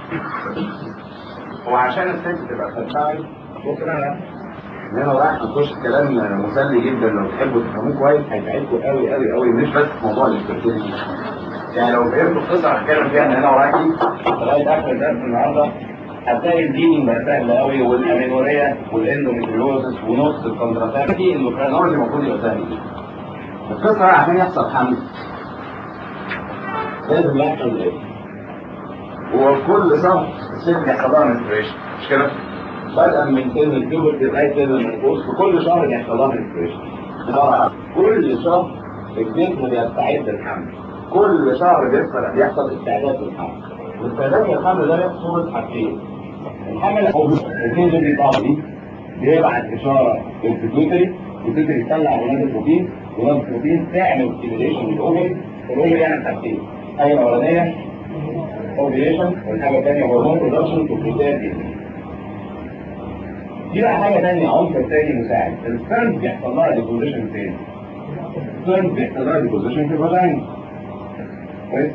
وعشان الست تبقى سبتايل بكره ان انا رايح نخش كلام مسلي جدا لو تحبوا تفهموه كويس هيساعدكم قوي قوي قوي مش بس في موضوع الاستراتيجي يعني لو فهمتوا القصه هتكلم فيها من هنا وراكي لغايه اخر درس النهارده هتلاقي الدين بقى سهل قوي والامينوريا والاندوميتريوزس ونص الكونتراسبتي الاندوكرينولوجي المفروض يبقى سهل جدا القصه بقى عشان يحصل حمل لازم يحصل ايه؟ وكل شهر الست يحصل لها منستريشن مش كده؟ بدءا من سن البيوبرتي لغايه سن المنقوص في كل شهر يحصل لها منستريشن كل شهر الجسم بيستعد للحمل كل شهر بيحصل بيحصل استعداد للحمل واستعداد للحمل ده بيحصل صورة حاجتين الحمل هو الاثنين دول بيطلعوا دي بيبعت اشاره للبيتوتري البيتوتري يطلع هرمون البروتين هرمون البروتين تعمل ستيميليشن للاوفري الاوفري يعمل حاجتين الحاجه الاولانيه اوفيليشن والحاجه الثانيه هرمون برودكشن تو بريبير دي بقى حاجه ثانيه عنصر ثاني مساعد السبرم بيحصل لها ديبوزيشن فين؟ السبرم بيحصل لها ديبوزيشن في الفاجينا كويس؟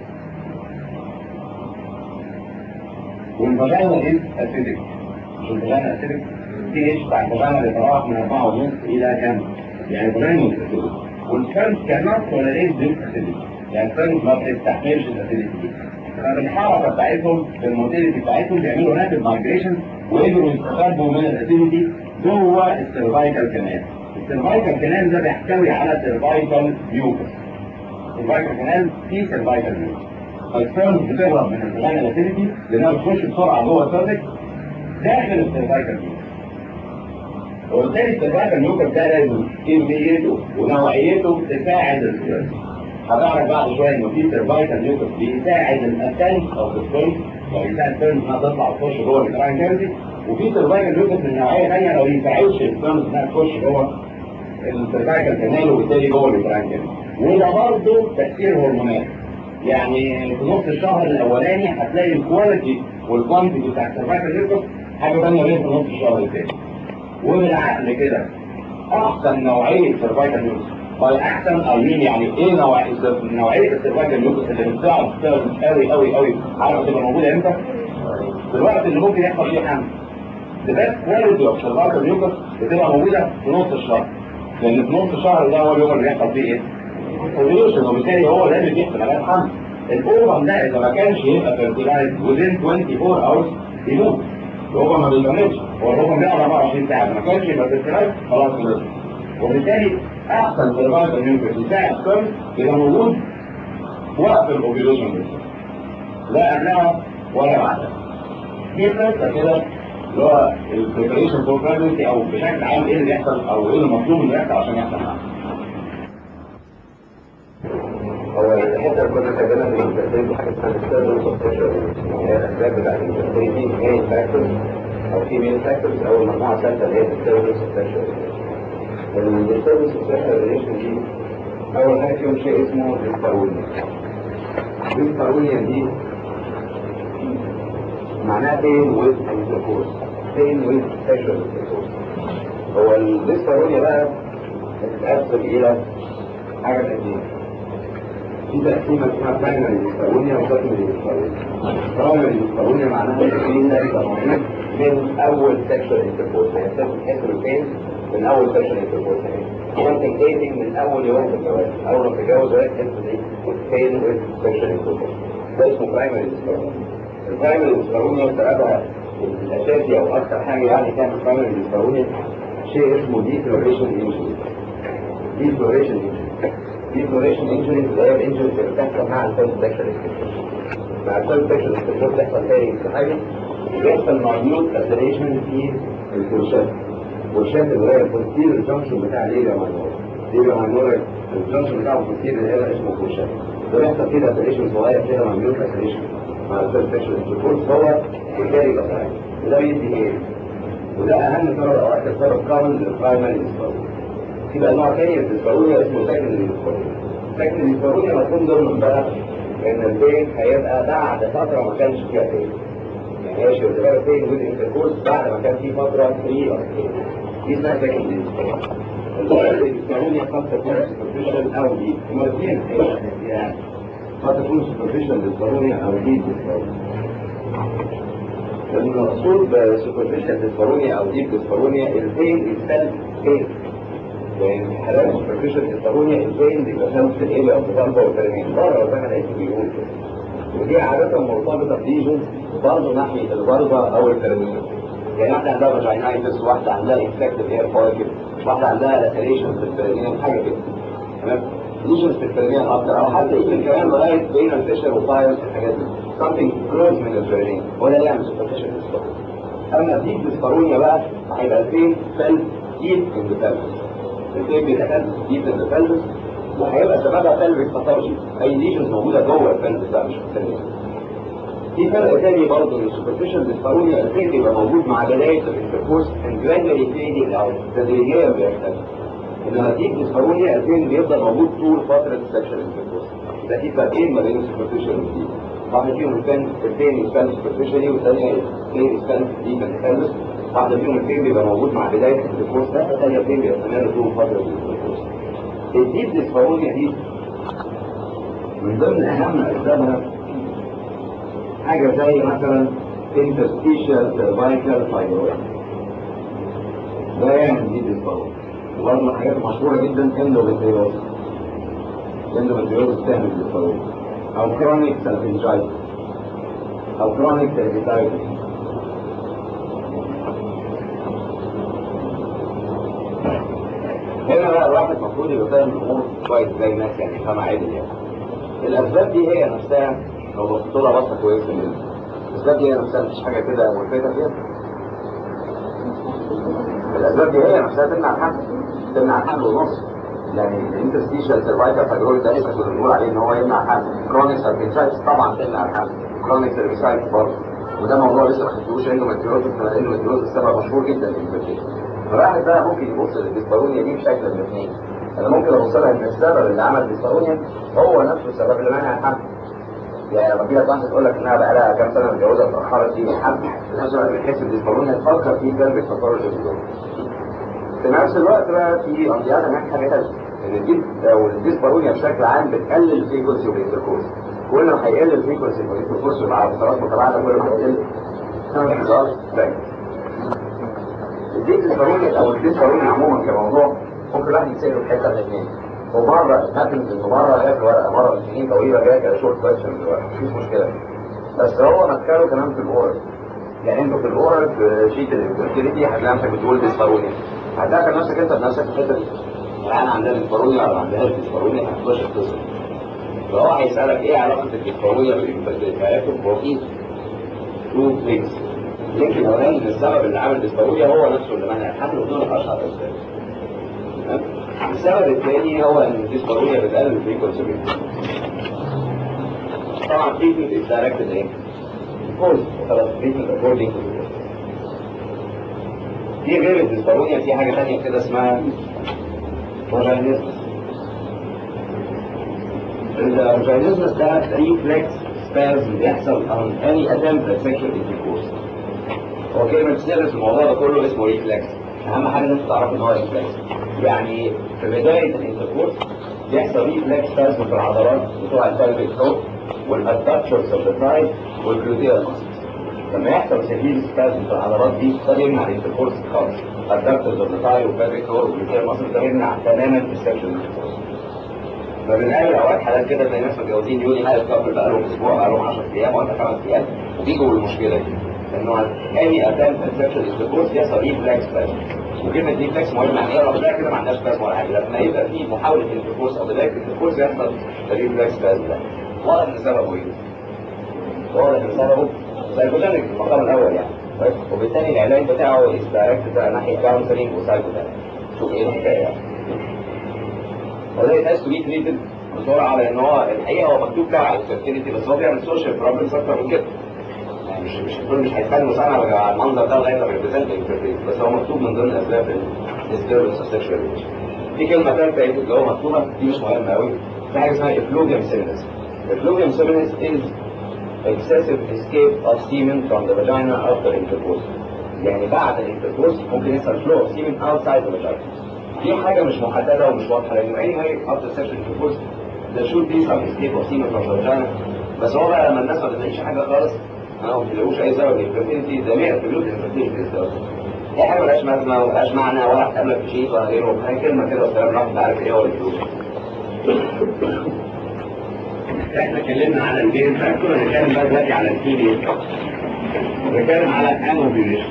والفاجينا ايه؟ اسيدك مش الفاجينا اسيدك تي اتش بتاع الفاجينا بيتراوح من 4.5 الى كام؟ يعني الفاجينا اسيدك والسبرم كانت توليريت ذيس اسيدك يعني السبرم ما بتستحملش الاسيدك دي فبالحركه بتاعتهم بالموتيليتي بتاعتهم بيعملوا رابid مايجريشن وقدروا يستخبوا من الاسيديتي جوه السيرفايكال كانال السيرفايكال كانال ده بيحتوي على سيرفايكال ميوكس السيرفايكال كانال فيه سيرفايكال ميوكس فالسيرم بتهرب من الفلاجة الاسيديتي لانها بتخش بسرعه جوه السيرفكس داخل السيرفايكال ميوكس وبالتالي السيرفايكال ميوكس ده لازم كميته ونوعيته تساعد السيرفايكال هنعرف بعد شويه انه في سيرفايكال ميوكس بيساعد الاسنس او السبرم لو بيساعد السبرم انها تطلع وتخش جوه الجراين كافيتي وفي سيرفايكال ميوكس من نوعيه ثانيه لو يساعدش السبرم انها تخش جوه السيرفايكال كانال وبالتالي جوه الجراين كافيتي وده برضه تاثير هرمونات يعني في نص الشهر الاولاني هتلاقي الكواليتي والكوانتيتي بتاع السيرفايكال ميوكس حاجه ثانيه غير في نص الشهر الثاني وبالعقل كده احسن نوعيه سيرفايكال ميوكس والاحسن او مين يعني ايه نوعيه نوعيه السيرفايكال ميوكس اللي بتساعد تشتغل قوي قوي قوي عارف تبقى موجوده امتى؟ في الوقت اللي ممكن يحصل فيه حمل the best quality of cervical mucus بتبقى موجوده في نص الشهر لان في نص الشهر ده هو اليوم اللي بيحصل فيه ايه؟ ovulation وبالتالي هو ده اللي بيحصل على الحمل الاوفم ده اذا ما كانش يبقى fertilized within 24 hours يموت الاوفم ما بيكملش هو الاوفم بيقعد 24 ساعه ما كانش يبقى fertilized خلاص خلص وبالتالي احسن سيرفايفل ميوكس يساعد السبرم يبقى موجود في وقت الاوفيلوشن بس لا قبلها ولا بعدها في قصه كده اللي هو البريبريشن فور بريجنسي او بشكل عام ايه اللي بيحصل او ايه المطلوب انه يحصل عشان يحصل معاك هو الحته اللي كنا كاتبينها في التسجيل حاجه اسمها السيرفر سبتيشن هي الاسباب بتاعت التسجيل دي مين فاكتورز او في مين فاكتورز او المجموعه الثالثه اللي هي السيرفر سبتيشن الديستربنس سبيشال ريليشن دي اول حاجه فيهم شيء اسمه ديسبارونيا ديسبارونيا دي معناها بين ويز انتركورس بين ويز سيشوال انتركورس هو الديسبارونيا بقى بتتقسم الى حاجه تقديم في تقسيمه اسمها برايمري ديسبارونيا وسكندري ديسبارونيا برايمري ديسبارونيا معناها ان في نتيجه موجود من اول سيشوال انتركورس يعني تحس بالبين من اول سيشن انتركورس something dating من اول يوم في الجواز اول ما تتجوز وهي تحس بايه؟ pain with sexual intercourse ده اسمه برايمري ديسبارونيا البرايمري ديسبارونيا سببها الاساسي او اكثر حاجه يعني كان برايمري ديسبارونيا شيء اسمه ديفلوريشن انجري ديفلوريشن انجري ديفلوريشن انجري اللي هي الانجري اللي بتحصل مع الفيرست سيكشوال انتركورس مع الفيرست سيكشوال انتركورس بيحصل تاني في حاجه بيحصل ماينوت اسيريشن في الكورشات والشات اللي هي البوستير الجنكشن بتاع ليبيا ماينور ليبيا ماينور الجنكشن بتاعه البوستير اللي هي اسمه كورشات ده بيحصل كده اسيريشن صغير كده ماينوت اسيريشن مع الفيرست سيكشوال انتركورس هو بالتالي بقى وده بيدي ايه؟ وده اهم سبب او اكثر سبب كومن للبرايمري ديسبارونيا في بقى نوع تاني من الديسبارونيا اسمه سكندري ديسبارونيا سكندري ديسبارونيا مفهوم ضمن بقى ان البيت هيبقى بعد فتره ما كانش فيها بيت يعني هي شغاله بين ويز انتركورس بعد ما كان في فتره فري دي اسمها سكندري ديسبارونيا قد تكون سوبرفيشال او دي هما الاثنين يعني قد تكون سوبرفيشال ديسبارونيا او دي ديسبارونيا المقصود بسوبرفيشال ديسبارونيا او ديب ديسبارونيا البين السلب بين يعني في حالات سوبرفيشال ديسبارونيا البين بيبقى خمس في الايه او في ضربه والترميم بره زي ما الاسم بيقول كده ودي عادة مرتبطة بليجن برضه ناحية الضربة أو الترميم يعني واحدة عندها فاجينايتس واحدة عندها انفكتيف اير فايكل واحدة عندها لاتريشن في البرينيوم حاجة كده تمام ليجن في البرينيوم أكتر أو حتى يمكن كمان لغاية بين الفيشر وفايروس الحاجات دي something close من البرينيوم ولا اللي يعمل سوبرفيشال ديسبارونيا أما ديب ديسبارونيا بقى هيبقى البين سيل ديب ان ذا البين بيتكلم ديب ان ذا وهيبقى سببها pelvic pathology اي ليجنز موجوده جوه البلفس بقى مش في البلفس في فرق تاني برضه ان السوبرفيشال ديسبارونيا الفين بيبقى موجود مع بدايه الانتركورس and gradually fading out تدريجيا بيختفي انما دي ديسبارونيا الفين بيفضل موجود طول فتره السكشوال انتركورس يبقى في فرقين ما بين السوبرفيشال والديب واحده فيهم الفين الفين يسكن سوبرفيشالي والثانيه الفين يسكن ديب الفيلس واحده فيهم الفين بيبقى موجود مع بدايه الانتركورس ده الثانيه الفين بيستمر طول فتره الانتركورس الديب ديسبارونيا دي من ضمن اهم اسبابها حاجه زي مثلا interstitial cervical fibroid ده يعمل ديب ديسبارونيا وبرضه من الحاجات المشهوره جدا اندوميتريوز اندوميتريوز بتعمل ديسبارونيا او كرونيك سالفنجايتس او كرونيك سيرفيتايتس هنا بقى الواحد المفروض يبقى فاهم الامور كويس زي الناس يعني يفهمها عادي يعني الاسباب دي هي نفسها لو بصيت لها بصه كويسه منها الاسباب دي هي نفسها مفيش حاجه كده ملفتة فيها الاسباب دي هي نفسها تمنع الحمل تمنع الحمل ونص يعني الانترستيشال سيرفايكال فايبرويد ده لسه كنا بنقول عليه ان هو يمنع الحمل كرونيك سيرفيسايتس طبعا تمنع الحمل كرونيك سيرفيسايتس برضه وده موضوع لسه ما خدتوش اندوميتريوزس الاندوميتريوزس السبب مشهور جدا في الانفكشن الواحد بقى ممكن يبص للديسبارونيا دي بشكل من الاثنين انا ممكن ابص لها ان السبب اللي عمل ديسبارونيا هو نفسه السبب اللي منع الحمل يعني لما في لك واحده تقول لك انها بقى لها كام سنه متجوزه اتاخرت في الحمل في نفس الوقت بتحس بالديسبارونيا تفكر في كلب التفرج في نفس الوقت بقى في امضيات هناك حاجه ثانيه ان الديب او الديسبارونيا بشكل عام بتقلل الفريكونسي اوف الانتركورس كل ما هيقل الفريكونسي اوف الانتركورس مع فترات متباعده كل ما هيقل خلاص الديب ديسبارونيا او الديسبارونيا عموما كموضوع ممكن الواحد يتسال في حته من الاثنين ومره هاتنز انه مره جاء في ورقه مره من سنين طويله جاء كده شورت كويشن في الورقه مفيش مشكله بس هو مكانه كمان في الاورال يعني انت في الاورال في شيت الانفيرتيليتي هتلاقي نفسك بتقول ديسبارونيا هتلاقي نفسك انت بنفسك في الحته دي العيان عندها ديسبارونيا ولا ما عندهاش ديسبارونيا هتخش القصه فهو هيسالك ايه علاقه الديسبارونيا بالانفيرتيليتي هيكتب بروتين تو ثينجز لكن الاولاني ان السبب اللي عامل ديسبارونيا هو نفسه اللي منع الحمل ودول اشهر اسباب السبب الثاني هو ان الديسبارونيا بتقلل الفريكونسي طبعا تريتمنت از دايركتد ايه؟ كوز خلاص تريتمنت اكوردنج في غير الديسبارونيا في حاجه ثانيه كده اسمها فاجينيزمس الفاجينيزمس ده ريفلكس سبازم بيحصل on any attempt at sexual intercourse هو كلمة سر في الموضوع ده كله اسمه ريفلكس أهم حاجة إن أنت تعرف إن هو ريفلكس يعني في بداية الانتركورس بيحصل ريفلكس سبازم في العضلات بتوع البلفيك فلور والادكتشرز اوف ذا سايد والجلوتيال لما يحصل سيفير سبازم في العضلات دي ده بيمنع الانتركورس خالص الادكتشرز اوف ذا سايد والبلفيك فلور والجلوتيال ماسل ده بيمنع تماما السكشوال انتركورس فبنقابل اوقات حالات كده زي ناس متجوزين يقول لي هاي كابل بقى لهم اسبوع بقى لهم 10 ايام ولا 5 ايام وبيجوا بالمشكله دي انه اي اتمت سكشوال انتركورس يحصل ريفلكس بس وكلمه ريفلكس مهم يعني ايه لوحدها كده ما عندهاش بس ولا حاجه لما يبقى في محاوله انتركورس او بدايه انتركورس يحصل ريفلكس بس ده واضح ان سببه ايه؟ واضح ان سببه سايكوجينيك في المقام الاول يعني بس وبالتالي العلاج بتاعه دايركت بقى ناحيه كونسلنج وسايكوثيرابي شوف ايه الحكايه يعني وده has to be treated بسرعه لان هو الحقيقه هو مكتوب بتاع الفيرتيليتي بس هو بيعمل سوشيال بروبلمز اكتر من كده يعني مش مش كل مش هيتكلموا سنه على المنظر ده لغايه ما يبريزنت الفيرتيليتي بس هو مكتوب من ضمن اسباب الديستربنس اوف سيكشوال في كلمه ثالثه اللي هو مكتوبه دي مش مهمه قوي في حاجه اسمها effluvium seminis effluvium seminis is excessive escape of semen from the vagina after intercourse يعني بعد الانتركورس ممكن يحصل flow of semen outside the vagina دي حاجة مش محددة ومش واضحة لأن أي هاي after sexual intercourse there should be some escape of semen from the vagina بس هو بقى لما الناس ما بتلاقيش حاجة خالص ما هو ملوش اي سبب الفرتيلتي ده 100% الفرتيلتي السبب دي حاجه ملهاش لازمه وملهاش معنى ولا هتقابلك في شيء ولا غيره هي كلمه كده والسلام الواحد عارف ايه هو الفلوس احنا اتكلمنا على الجين فاكتور هنتكلم بقى دلوقتي على الكيمياء بنتكلم على الانوبيليشن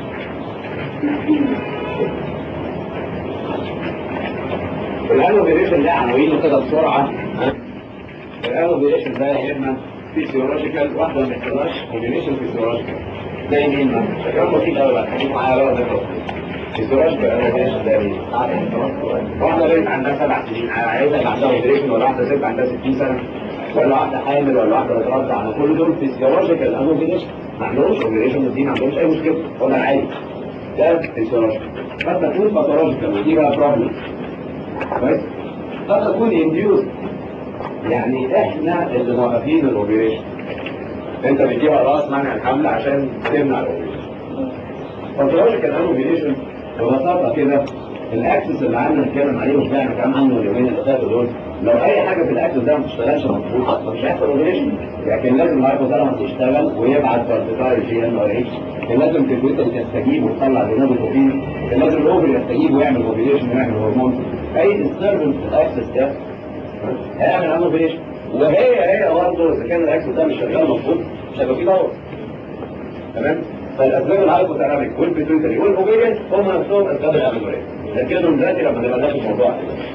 الانوبيليشن ده عناوينه كده بسرعه الانوبيليشن ده يا اما فيسيولوجيكال واحده ما بتحصلش اوبيليشن فيسيولوجيكال زي مين ما كلام بسيط قوي بقى خليكم معايا بقى ده فيسيولوجيكال انوبيليشن ده ايه؟ واحده بنت عندها سبع سنين عايزه يبقى عندها اوبيليشن ولا واحده ست عندها 60 سنه ولا واحده حامل ولا واحده بترضع على كل دول فيسيولوجيكال انوبيليشن ما عندهمش اوبيليشن دي ما عندهمش اي مشكله ولا عادي ده فيسيولوجيكال قد تكون باثولوجيكال ودي بقى بروبلم كويس قد تكون انديوز يعني احنا اللي موقفين الاوبريشن انت بتجيب راس منع الحمل عشان تمنع الاوبريشن باثولوجيكال انوبيليشن ببساطه كده الاكسس اللي عندنا نتكلم عليه مش بقى كلام عنه اليومين اللي فاتوا دول لو اي حاجه في الاكسس ده ما بتشتغلش مظبوط مش هيحصل اوبريشن لكن لازم الهايبوثالاموس تشتغل ويبعت فارتيكال جي ان ار اتش كان لازم الكمبيوتر تستجيب وتطلع جنوب البروتين كان لازم الاوفر يستجيب ويعمل اوبريشن ويعمل هرمون اي ديستربنس في الاكسس ده هيعمل انوبيليشن وهي هي برضه اذا كان الاكسس ده مش شغال مظبوط مش هيبقى فيه دور تمام فالاسباب الهايبوثالاميك والبيتويتري والاوبيريان هم نفسهم اسباب الاميلوريا لكنهم دلوقتي لما نبقى داخل الموضوع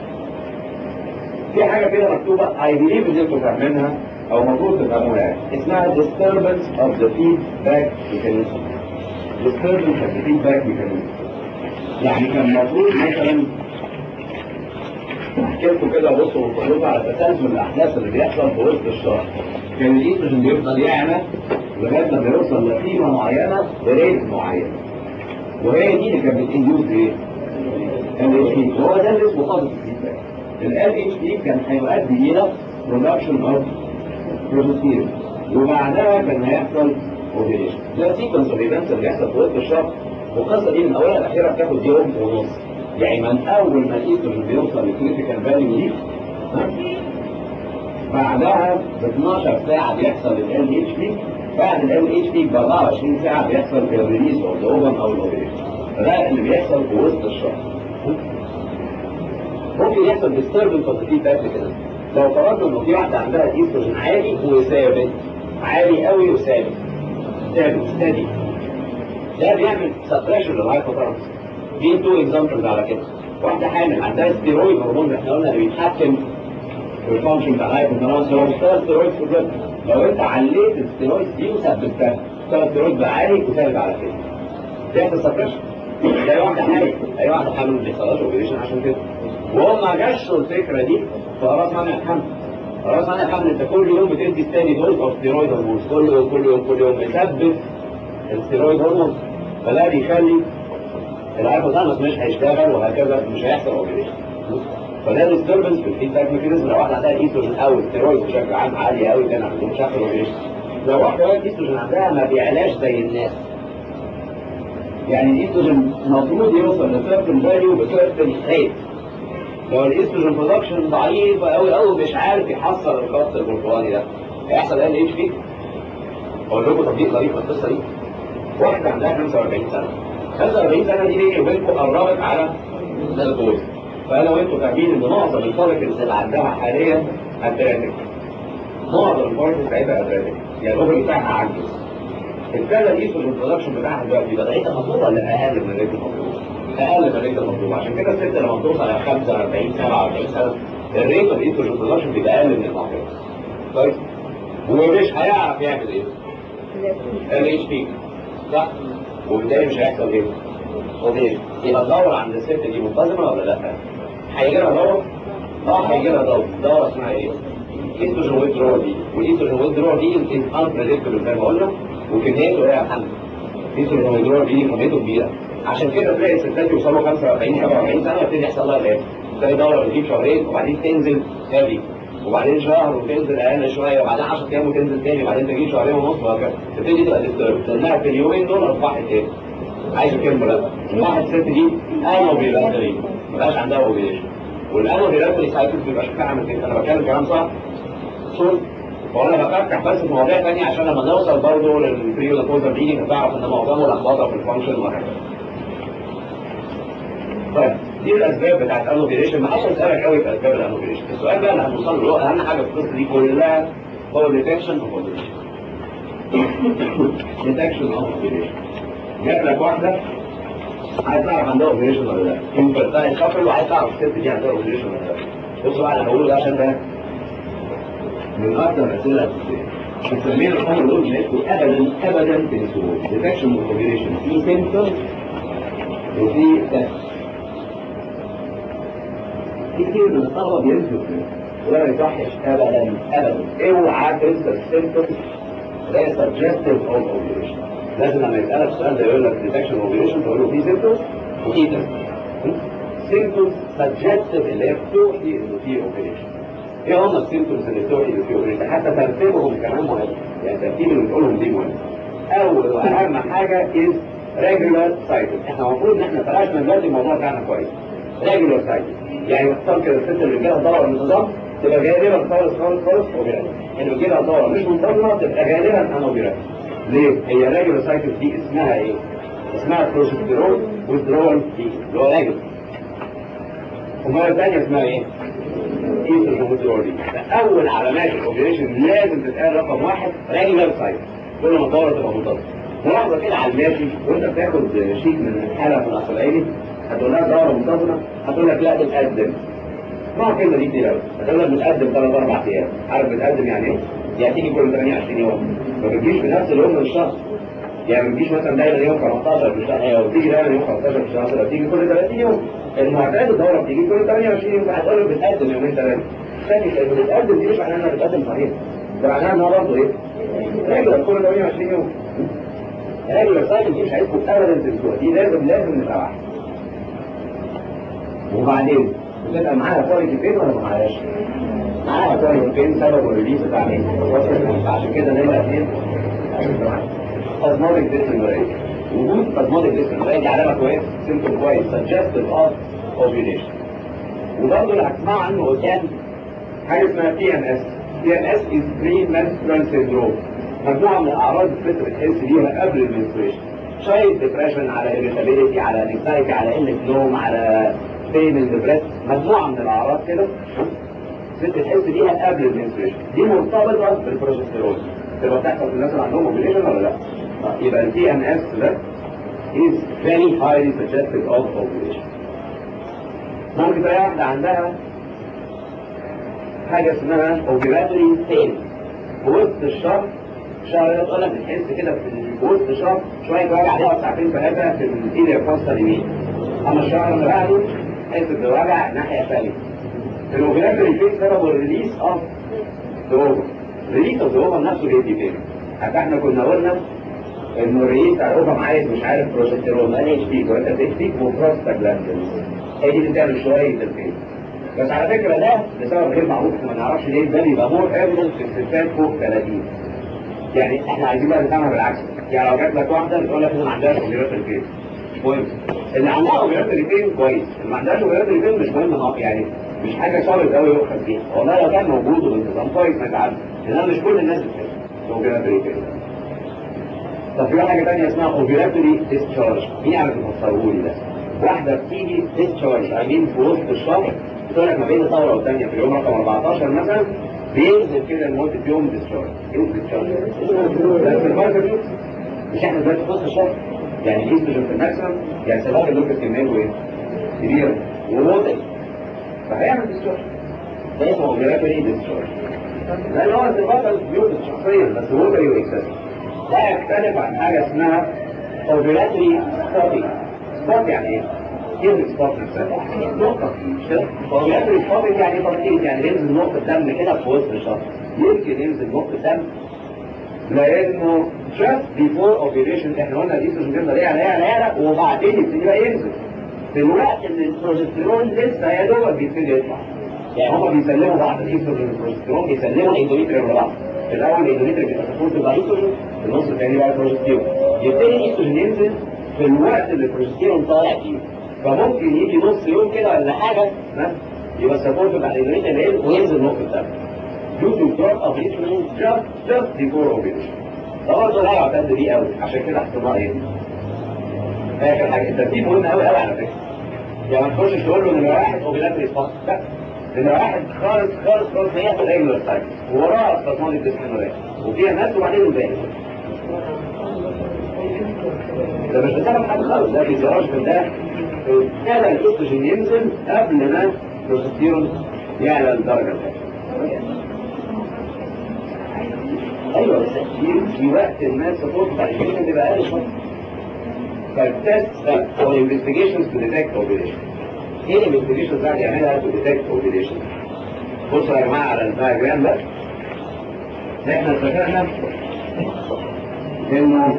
في حاجه كده مكتوبه اي بليف ان انتوا فاهمينها او المفروض تفهموها يعني اسمها disturbance of the feedback mechanism disturbance of the feedback mechanism يعني كان المفروض مثلا احكي لكم كده بصوا وتقولوا على تسلسل الاحداث اللي بيحصل في وسط الشهر كان الايستروجين بيفضل يعلى لغايه لما يوصل لقيمه معينه بريت معين وهي دي اللي كانت بتنديوز ايه؟ ال اتش بي وهو ده اللي اسمه خاطر الفيدباك ال اتش بي كان هيؤدي الى برودكشن اوف بروتين وبعدها كان هيحصل اوفيليشن ده سيكونس اوف ايفنتس اللي بيحصل في وسط الشهر والقصه دي من اولها لاخرها بتاخد يوم ونص يعني من اول ما الايستروجين بيوصل لكريتيكال فاليو دي بعدها ب 12 ساعه بيحصل ال اتش بي بعد ال اتش بي ب 24 ساعه بيحصل الريليز اوف ذا اوفن او الاوفيليشن فده اللي بيحصل في وسط الشهر ممكن يحصل disturbance of the feedback mechanism لو فرضنا انه في واحده عندها ايستروجين عالي وثابت عالي قوي وثابت ثابت ستادي ده بيعمل سبريشن للهايبوثالاموس دي تو اكزامبلز على كده واحده حامل عندها ستيرويد هرمون احنا قلنا اللي بيتحكم في الفانكشن بتاع الهايبوثالاموس هو بيشتغل ستيرويد في الجسم لو انت عليت الستيرويد دي وثبتها اشتغل ستيرويد بقى عالي وثابت على كده بيحصل سبريشن زي واحده حامل اي واحده حامل ما بيحصلهاش اوبريشن عشان كده وهم جشوا الفكره دي فخلاص منع الحمل خلاص منع الحمل انت كل يوم بتدي الثاني دوز اوف ستيرويد هرمون كل يوم كل يوم كل يوم بتثبت الستيرويد هرمون فده بيخلي الهايبوثالاموس مش هيشتغل وهكذا مش هيحصل اوبريشن فده ديستربنس في الفيدباك ميكانيزم لو واحده عندها ايستروجين او ستيرويد بشكل عام عالي قوي كان عندهم مش هيحصل اوبريشن لو واحده بقى الايستروجين عندها ما بيعلاش زي الناس يعني الايستروجين المفروض يوصل لسيرتن فاليو بسيرتن ريت لو الايستروجين برودكشن ضعيف قوي قوي مش عارف يحصل الخط البرتقالي ده هيحصل ال اتش بي اقول لكم تطبيق ظريف في القصه دي واحده عندها 45 سنه 45 سنه دي بيني وبينكم قربت على الجوز فانا وانتم فاهمين ان معظم الفوليكلز اللي عندها حاليا اتراتيك معظم الفوليكلز بتاعتها اتراتيك يعني الاوفر بتاعها عجز ابتدى الايستروجين برودكشن بتاعها دلوقتي بدايتها مطلوبه ولا اقل من الريت المطلوب؟ اقل من الريت المطلوب عشان كده الست لما بتوصل على 45 47 سنه الريت اوف الايستروجين برودكشن بيبقى اقل من المعتاد طيب ومش هيعرف يعمل ايه؟ ال اتش بي صح؟ وبالتالي مش هيحصل ايه؟ اوبريشن يبقى الدوره عند الست دي منتظمه ولا لا؟ هيجي لها دوره؟ اه هيجي لها دوره دوره اسمها ايه؟ ايستروجين ويدرول دي والايستروجين ويدرول دي يمكن انبريدكتبل زي ما قلنا وكميته هي حمل ايستروجين ويدرول دي كميته كبيره عشان كده تلاقي الستات يوصلوا 45 47 سنه يبتدي يحصل لها الايه؟ تلاقي دوره بتجيب شهرين وبعدين تنزل هابي وبعدين شهر وتنزل اقل شويه وبعدين 10 ايام وتنزل تاني وبعدين تجيب شهرين ونص وهكذا تبتدي تبقى ديسترب لانها في اليومين دول اصبحت ايه؟ عايزه كلمه بقى واحد ست دي انوبيلاتري ما بقاش عندها اوبيليشن والانوبيلاتري سايكل بيبقى شكلها عامل كده انا بتكلم كلام صح؟ صوت وانا بفتح بس في مواضيع ثانيه عشان لما نوصل برضه للبري والبوزر ميتنج تعرف ان معظمه لخبطه في الفانكشن وهكذا. طيب دي الاسباب بتاعت الانوفيليشن ما حدش يسالك قوي في اسباب الانوفيليشن السؤال بقى اللي هنوصل له اهم حاجه في القصه دي كلها هو ديتكشن اوف اوفيليشن ديتكشن اوف اوفيليشن جات لك واحده عايز تعرف عندها اوفيليشن ولا لا انفرتايل كابل وعايز تعرف الست دي عندها اوفيليشن ولا لا بصوا بقى انا هقوله ده عشان ده من اكثر الاسئله بتسميه الامر دول لقيته ابدا ابدا تنسوه ديتكشن اوف اوفيليشن في سيمبتوم وفي تست كتير من الطلبه بينسوا ولا ما يصحش ابدا ابدا اوعى تنسى السيمبتوم ده سجستيف اوف اوفيليشن لازم لما يسالك السؤال ده يقول لك ديتكشن اوفيليشن تقول له في سيمبتوم وفي تست سيمبتومز سجستيف اللي هي بتوحي انه في اوفيليشن ايه هم السيمبتومز اللي بتوحي انه في اوفيليشن حتى ترتيبهم كمان مهم يعني ترتيب اللي بتقولهم دي مهم اول واهم حاجه از ريجولار سايكل احنا المفروض ان احنا فرشنا دلوقتي الموضوع بتاعنا كويس ريجولار سايكل يعني باختصار كده الست اللي بتجيلها دورة بانتظام تبقى غالبا خالص خالص خالص اوبيرات اللي بتجيلها دورة مش منتظمة تبقى غالبا انوبيرات ليه؟ هي ريجولار سايكل دي اسمها ايه؟ اسمها بروجستيرون ويزدرول دي اللي هو ريجولار ومرة ثانية اسمها ايه؟ ايستروجين دي فأول علامات الاوبريشن لازم تتقال رقم واحد ريجولار سايكل كل ما الدورة تبقى منتظمة ملاحظة كده على الماشي وانت بتاخد شيك من الحالة في الأصلعيني هتقول لها دورة منتظمة هتقول لك لا بتقدم ما الكلمة دي كتير قوي هتقول لك بتقدم ثلاث أربع أيام عارف بتقدم يعني إيه؟ يعني تيجي كل 28 يوم ما بتجيش في نفس اليوم من الشهر يعني ما بتجيش مثلا دايما يوم 15 في الشهر أو بتيجي دايما يوم 15 في الشهر ولا بتيجي كل 30 يوم المعتاد الدورة بتيجي كل 28 يوم هتقول لك بتقدم يومين ثلاثة ثاني لأنه بتقدم دي مش معناها إنها بتقدم صحيح ده معناها إنها برضه إيه؟ رجل كل 28 يوم رجل سايكل دي مش عايزكم أبدا تنسوها دي لازم لازم نتابعها وبعدين بتبقى معاها كواليتي فين ولا ما معاهاش؟ معاها كواليتي فين سبب الريليز بتاع مين؟ عشان كده نمرة اثنين اسموديك ديسنوريت وجود اسموديك ديسنوريت دي علامة كويسة سيمتوم كويس سجستيف اوف اوفيليشن وبرضه اللي هتسمعوا عنه قدام حاجة اسمها تي ام اس تي ام اس از بري menstrual سيندروم مجموعة من الأعراض الفطر تحس بيها قبل المنستريشن شوية ديبريشن على irritability على انكسايتي على قلة نوم على بين البريس مجموعة من الأعراض كده ست تحس بيها قبل المنستريشن دي مرتبطة بالبروجستيرون تبقى بتحصل في الناس اللي عندهم اوبريشن ولا لا؟ يبقى التي ام اس ده is very highly suggestive of ovulation ممكن تلاقي واحدة عندها حاجة اسمها ovulatory pain في وسط الشهر شهر ده تقول لك بتحس كده في وسط الشهر شوية وجع عليها ساعتين ثلاثة في الإيديا الخاصة اليمين أما الشهر اللي بعده تحس بوجع ناحية ثانية في الأوفيلاتوري فين سببه الريليس أوف ذا ريليس أوف ذا نفسه بيدي فين حتى احنا كنا قلنا انه الرئيس بتاع الاوفم عايز مش عارف بروجستيرون قال ايش فيك وانت تكفيك وبروستاجلاندين هي دي اللي بتعمل شويه تلفين بس على فكره ده لسبب غير معروف احنا ما نعرفش ليه ده بيبقى مور ايفيدنس في الستات فوق 30 يعني احنا عايزين بقى نفهمها بالعكس يعني لو جات لك واحده بتقول لك انا ما عندهاش اوبيرات الفين مهم اللي عندها اوبيرات الفين كويس اللي ما عندهاش اوبيرات الفين مش مهم اه يعني مش حاجه صارت قوي يؤخذ بيها والله لو كان موجود وبانتظام كويس ما يتعب لان مش كل الناس بتحس اوبيرات الفين طب في حاجة تانية اسمها اوفيلاتوري ديسشارج مين يعرف يفسره لي ده؟ واحدة بتيجي ديسشارج عايزين في وسط الشهر بتقول لك ما بين الثورة والثانية في اليوم رقم 14 مثلا بينزل كده لمدة يوم ديسشارج ايه ديسشارج؟ ده في الماركت مش احنا دلوقتي في وسط الشهر يعني الايستروجين في الماكسيمم يعني سبب اللوكس كميته ايه؟ كبيرة ووضعي فهيعمل ديسشارج ده اسمه اوفيلاتوري ديسشارج لان هو ارتباط البيوت شخصيا بس وضعي واكسسي ده يختلف عن حاجة اسمها اوفيلاتري سبوتي سبوت يعني ايه؟ كلمة سبوت نفسها نقطة مش كده؟ اوفيلاتري سبوت يعني تنقيط يعني ينزل نقطة دم كده في وسط الشهر يمكن ينزل نقطة دم لانه just before ovulation احنا قلنا الايستروجين بيفضل يعلى يعلى يعلى وبعدين يبتدي بقى ينزل في الوقت اللي البروجستيرون لسه يا دوبك بيبتدي يطلع يعني هما بيسلموا بعض الايستروجين والبروجستيرون بيسلموا الاندوميتريوم لبعض في الاول الاندوميتريوم بيبقى سبورت بقى ايستروجين في النص الثاني بقى البروجستيرون يبتدي الايستروجين ينزل في الوقت اللي البروجستيرون طالع فيه فممكن يجي نص يوم كده ولا حاجه يبقى سبورت بتاع الاندوميتريوم وينزل نقطه دم due to drop of insulin just just before ovulation ده برضه لا يعتد بيه قوي عشان كده احتمال ايه؟ اخر حاجه الترتيب مهم قوي قوي على فكره يعني ما تخشش تقول له نمره واحد اوفيلاتري سبوت لا نمره واحد خالص خالص خالص هي الريجولار سايكل ووراها استثمار الديسكنوريا وفيها ناس وبعدين الباقي ده مش بسبب حاجه خالص ده فيزيولوجي ده هذا الاستروجين ينزل قبل ما البروستيرون يعلى الدرجه الثانيه ايوه بس في في وقت الناس تطلب بتاع الجنين بيبقى اقل شويه فالتست ده هو الانفستيجيشنز تو ديتكت اوبريشن ايه الانفستيجيشنز اللي هيعملها تو ديتكت اوبريشن بصوا يا جماعه على الدايجرام ده احنا اتفقنا انه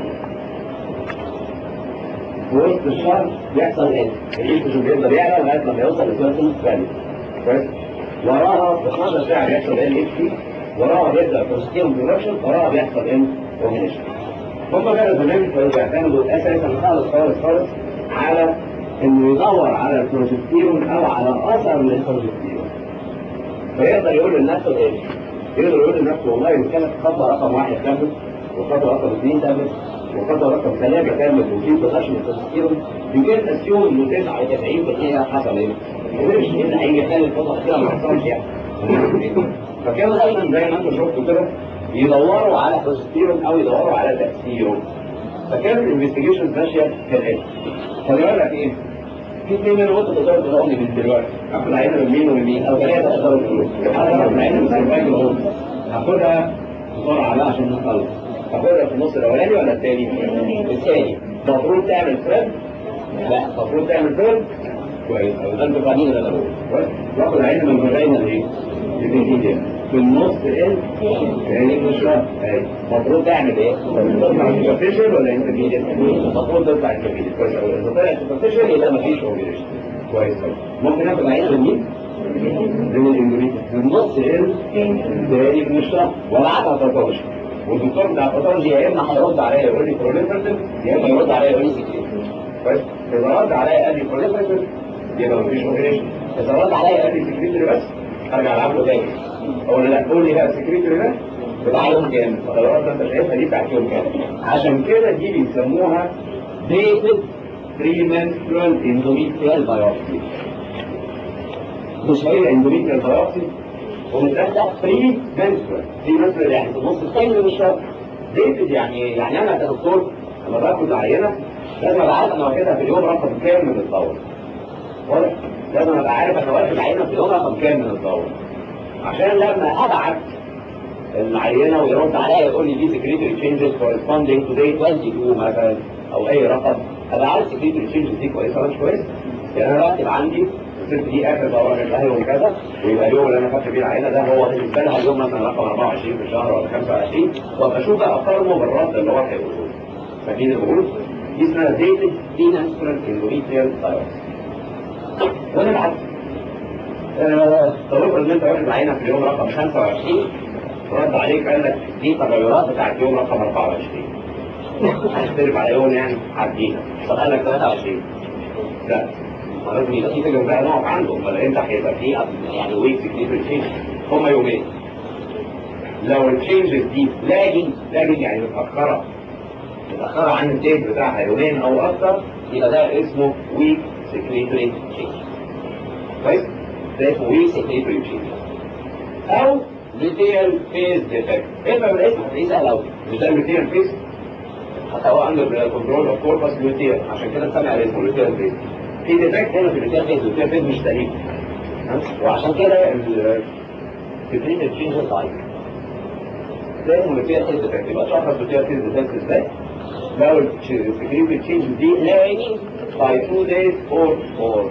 في وسط الشهر بيحصل ايه؟ الاستروجين بيفضل يعلى لغايه لما يوصل لسيرتن فاليو كويس؟ وراها في 12 ساعه بيحصل ال اتش تي وراها بيبدا بروستيرون برودكشن وراها بيحصل ان اوفيليشن هم بقى زمان كانوا بيعتمدوا اساسا خالص خالص خالص على انه يدور على البروجستيرون او على اثر للبروجستيرون فيقدر يقول لنفسه ايه؟ يقدر يقول لنفسه والله ان كانت خطوه رقم واحد كامل وخطوه رقم اثنين كامل وخطوه رقم ثلاثه كامل وفي برودكشن البروجستيرون يمكن اسيوم انه 99% حصل ايه؟ مش ان هيجي ثاني الفتره كده ما حصلش يعني فكانوا دايما زي ما انتم شفتوا كده يدوروا على بروجستيرون او يدوروا على تاثيره فكانت الانفستيجيشن ماشيه كالاتي فبيقول لك ايه؟ في اثنين منهم انت تقدروا تقولوا لي من دلوقتي اخد عينه من مين ومن مين او ثلاثه تقدروا تقولوا انا هاخد العينه من سيرفايكل هون هاخدها بسرعه بقى عشان نخلص هاخدها في النص الاولاني ولا الثاني؟ الثاني المفروض تعمل فريد لا المفروض تعمل فريد كويس او ده انتوا فاهمين ولا لا كويس واخد عينه من العينه الايه؟ في النص ايه؟ يعني مش اهي المفروض تعمل ايه؟ تطلع سوبرفيشال ولا انترميديت؟ المفروض تطلع انترميديت كويس قوي اذا طلع سوبرفيشال يبقى مفيش اوبريشن كويس قوي ممكن اخد عينه من مين؟ من الاندوميتريوم في النص ايه؟ تاني من الشهر وابعتها باثولوجي والدكتور بتاع الباثولوجي يا اما هيرد عليا يقول لي بروليفرتيف يا اما يرد عليا يقول لي سكريت كويس؟ اذا رد عليا قال لي بروليفرتيف يبقى مفيش اوبريشن اذا رد عليا قال لي سكريتري بس ارجع العب له تاني اقول لا قول لي بقى السكريتري ده بتاع يوم كام خلاص انت شايفها دي بتاعت يوم كام عشان كده دي بيسموها ديتد بري منسترال اندوميتريال بايوبسي مش هي اندوميتريال بايوبسي ومترتب بري منسترال بري منسترال يعني في النص الثاني من الشهر ديتد يعني يعني انا كدكتور لما باخد عينه لازم ابقى عارف انا واخدها في اليوم رقم كام من الدوره واضح لازم ابقى عارف انا واخد عينه في اليوم رقم كام من الدوره عشان لما ابعت العينه ويرد عليا يقول لي دي سكريتري تشينجز corresponding to day 22 مثلا او اي رقم ابقى عارف سكريتري تشينجز دي كويسه ولا مش كويسه يعني انا بكتب عندي الست دي اخر دوره جات لها يوم كذا ويبقى اليوم اللي انا خدت فيه العينه ده هو بالنسبه لها اليوم مثلا رقم 24 في الشهر ولا 25 وابقى اشوف بقى اقارنه بالرد اللي هو هيقوله لي فاكرين البحوث دي اسمها ديتد دينانسفرال اندوميتريال بايوبسي ونبعت طب افرض ان انت واخد عينه في اليوم رقم 25 رد عليك قال لك دي تغيرات بتاعت يوم رقم 24 هتختلف على يوم يعني عدينا طب قال لك 23 لا ما لازم يبقى في فكره بقى نقف عنده امال انت هيبقى في يعني ويك سكريتري تشينج هما يومين لو التشينجز دي لاجنج لاجنج يعني متاخره متاخره عن الديت بتاعها يومين او اكتر يبقى ده اسمه ويك سكريتري تشينج كويس ده اسمه ويك سكريتري تشينج او ليتيال فيز ديفكت ايه بقى الاسم هتلاقيه سهل قوي مش ده الليتيال فيز حتى هو اندر كنترول اوف كوربس ليتيال عشان كده اتسمى على اسمه ليتيال فيز في ديفكت هنا في الليتيال فيز الليتيال فيز مش سليم وعشان كده السكريتري تشينج ضعيف ده اسمه ليتيال فيز ديفكت يبقى شخص ليتيال فيز ديفكت ازاي لو السكريتري تشينج دي لاقي by two days or more